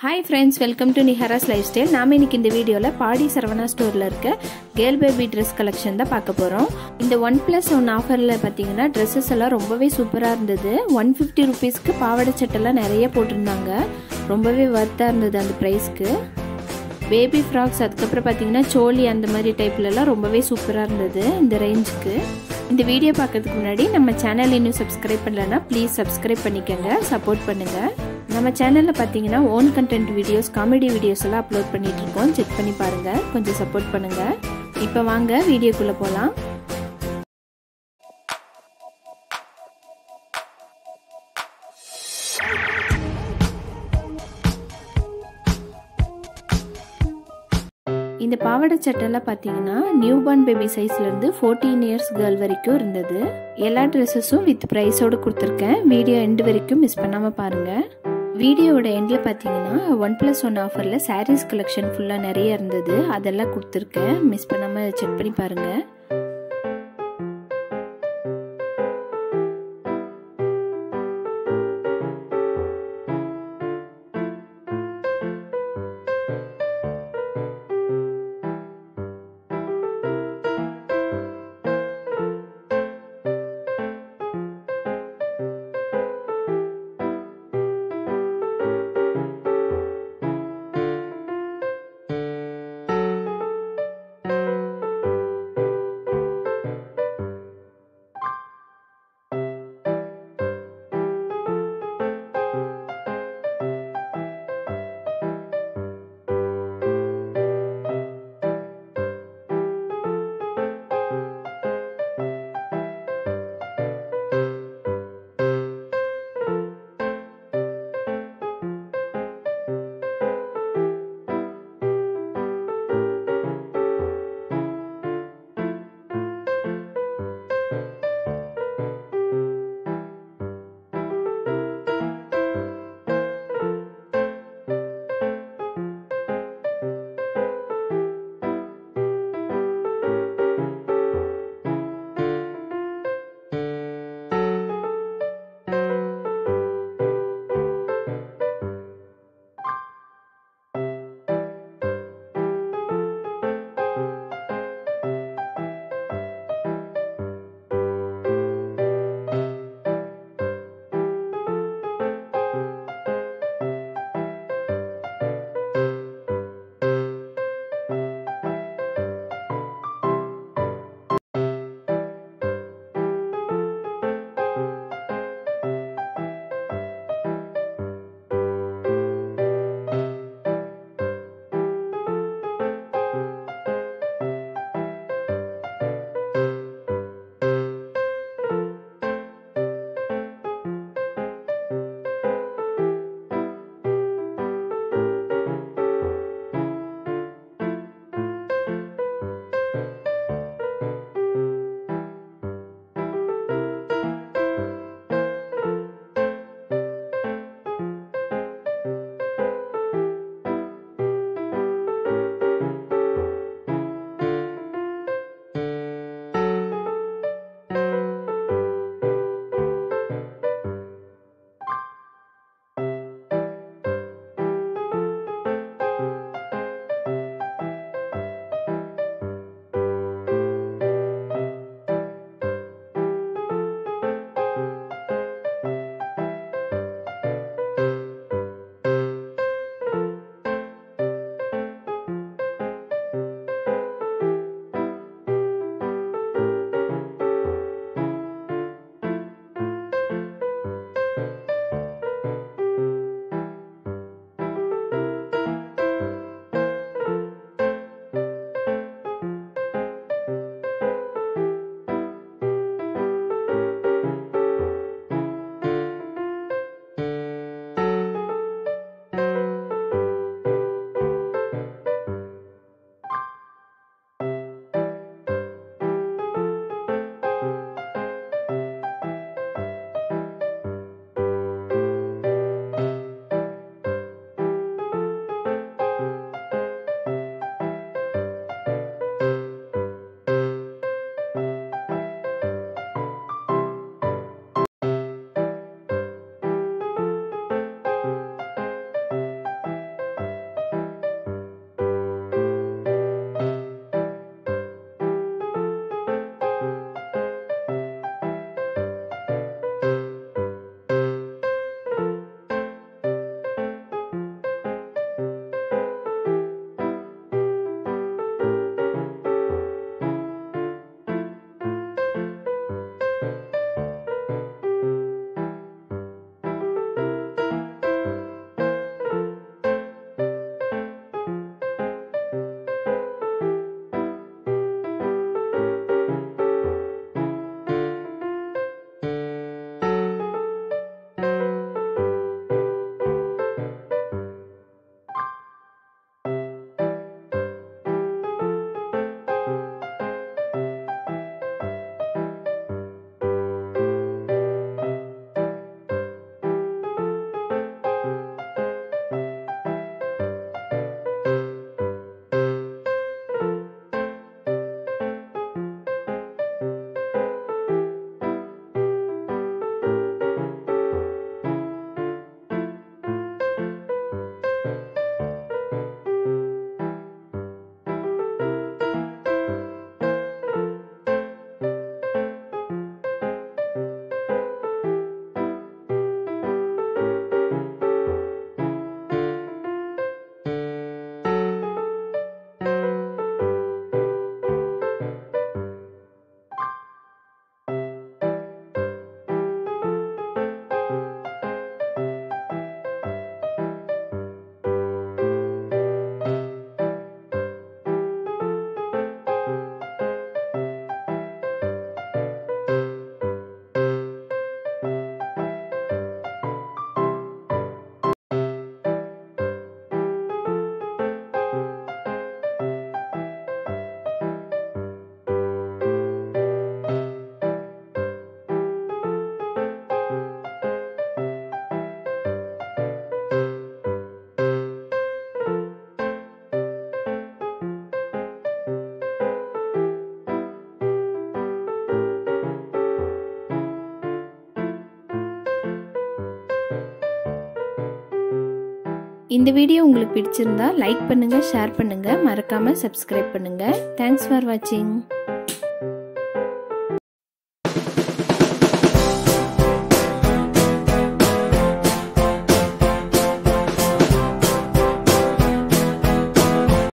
hi friends welcome to Nihara's lifestyle நாம் இன்னைக்கு இந்த வீடியோவில் பாடி சரவணா ஸ்டோரில் இருக்க கேர்ள் பேபி ட்ரெஸ் கலெக்ஷன் தான் பார்க்க போகிறோம் இந்த ஒன் ப்ளஸ் ஒன் ஆஃபரில் பார்த்தீங்கன்னா ட்ரெஸ்ஸஸ் எல்லாம் ரொம்பவே சூப்பராக இருந்தது ஒன் ஃபிஃப்டி ருபீஸ்க்கு பாவாடை சட்டெல்லாம் நிறைய போட்டிருந்தாங்க ரொம்பவே ஒர்த்தாக இருந்தது அந்த ப்ரைஸ்க்கு பேபி ஃப்ராக்ஸ் அதுக்கப்புறம் பார்த்தீங்கன்னா சோலி அந்த மாதிரி டைப்லலாம் ரொம்பவே சூப்பராக இருந்தது இந்த ரேஞ்சுக்கு இந்த வீடியோ பார்க்கறதுக்கு முன்னாடி நம்ம சேனல் இன்னும் சப்ஸ்கிரைப் பண்ணலன்னா ப்ளீஸ் சப்ஸ்கிரைப் பண்ணிக்கோங்க சப்போர்ட் பண்ணுங்கள் நம்ம சேனலில் பார்த்தீங்கன்னா own content videos comedy videos எல்லாம் அப்லோட் பண்ணிட்டு இருக்கோம் செக் பண்ணி பாருங்கள் கொஞ்சம் சப்போர்ட் பண்ணுங்கள் இப்போ வாங்க வீடியோக்குள்ளே போகலாம் இந்த பாவாடை சட்டெல்லாம் பார்த்தீங்கன்னா நியூ பார்ன் பேபி சைஸ்லேருந்து ஃபோர்டீன் இயர்ஸ் கேர்ள் வரைக்கும் இருந்தது எல்லா ட்ரெஸ்ஸஸும் வித் ப்ரைஸோடு கொடுத்துருக்கேன் வீடியோ எண்டு வரைக்கும் மிஸ் பண்ணாமல் பாருங்கள் வீடியோவோட எண்டில் பார்த்தீங்கன்னா ஒன் ப்ளஸ் ஒன் ஆஃபரில் சாரீஸ் கலெக்ஷன் ஃபுல்லாக நிறைய இருந்தது அதெல்லாம் கொடுத்துருக்கேன் மிஸ் பண்ணாமல் செக் பண்ணி பாருங்கள் இந்த வீடியோ உங்களுக்கு பிடிச்சிருந்தா லைக் பண்ணுங்கள் ஷேர் பண்ணுங்கள் மறக்காமல் சப்ஸ்கிரைப் பண்ணுங்கள் தேங்க்ஸ் ஃபார் வாட்சிங்